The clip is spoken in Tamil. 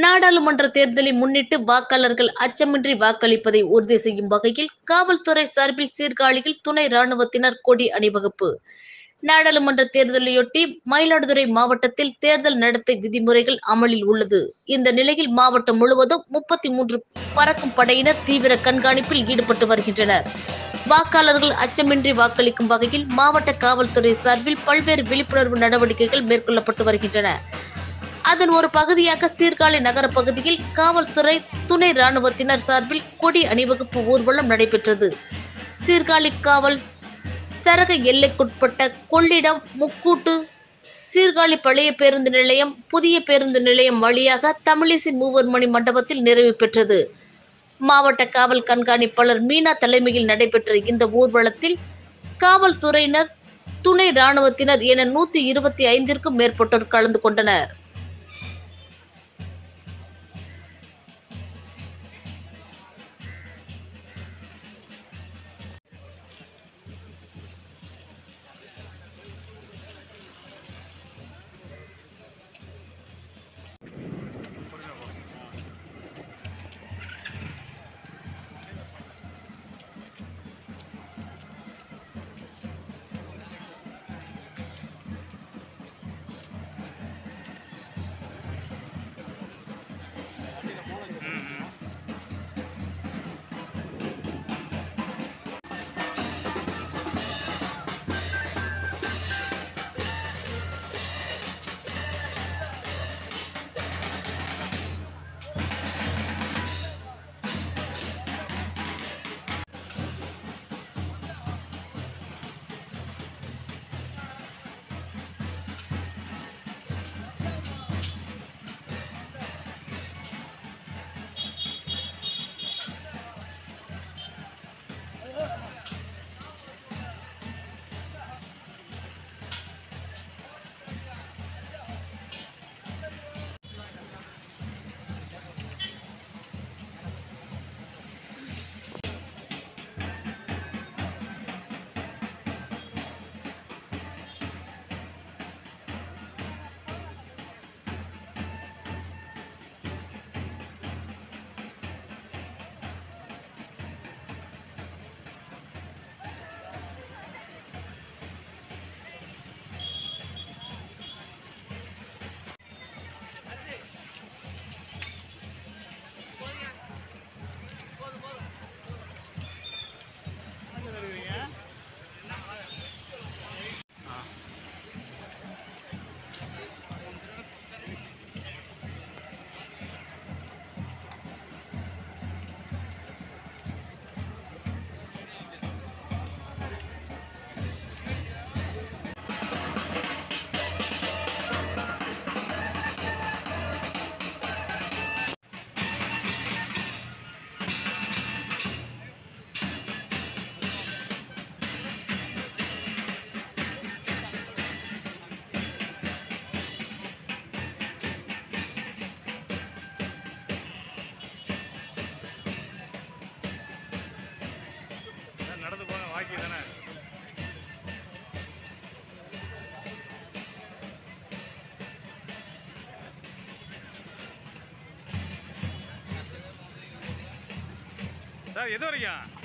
நாடாளுமன்ற தேர்தலை முன்னிட்டு வாக்காளர்கள் அச்சமின்றி வாக்களிப்பதை உறுதி செய்யும் வகையில் காவல்துறை சார்பில் சீர்காழியில் துணை ராணுவத்தினர் கொடி அணிவகுப்பு நாடாளுமன்ற தேர்தலையொட்டி மயிலாடுதுறை மாவட்டத்தில் தேர்தல் நடத்தை விதிமுறைகள் அமலில் உள்ளது இந்த நிலையில் மாவட்டம் முழுவதும் முப்பத்தி மூன்று பறக்கும் படையினர் தீவிர கண்காணிப்பில் ஈடுபட்டு வருகின்றனர் வாக்காளர்கள் அச்சமின்றி வாக்களிக்கும் வகையில் மாவட்ட காவல்துறை சார்பில் பல்வேறு விழிப்புணர்வு நடவடிக்கைகள் மேற்கொள்ளப்பட்டு வருகின்றன அதன் ஒரு பகுதியாக சீர்காழி நகர பகுதியில் காவல்துறை துணை ராணுவத்தினர் சார்பில் கொடி அணிவகுப்பு ஊர்வலம் நடைபெற்றது சீர்காழி காவல் சரக எல்லைக்குட்பட்ட கொள்ளிடம் முக்கூட்டு சீர்காழி பழைய பேருந்து நிலையம் புதிய பேருந்து நிலையம் வழியாக தமிழிசை மூவர் மணி மண்டபத்தில் நிறைவு பெற்றது மாவட்ட காவல் கண்காணிப்பாளர் மீனா தலைமையில் நடைபெற்ற இந்த ஊர்வலத்தில் காவல்துறையினர் துணை ராணுவத்தினர் என நூத்தி இருபத்தி ஐந்திற்கும் மேற்பட்டோர் கலந்து கொண்டனர் நடந்து போங்க வாக்கி தானே சார் எது வரைக்கும்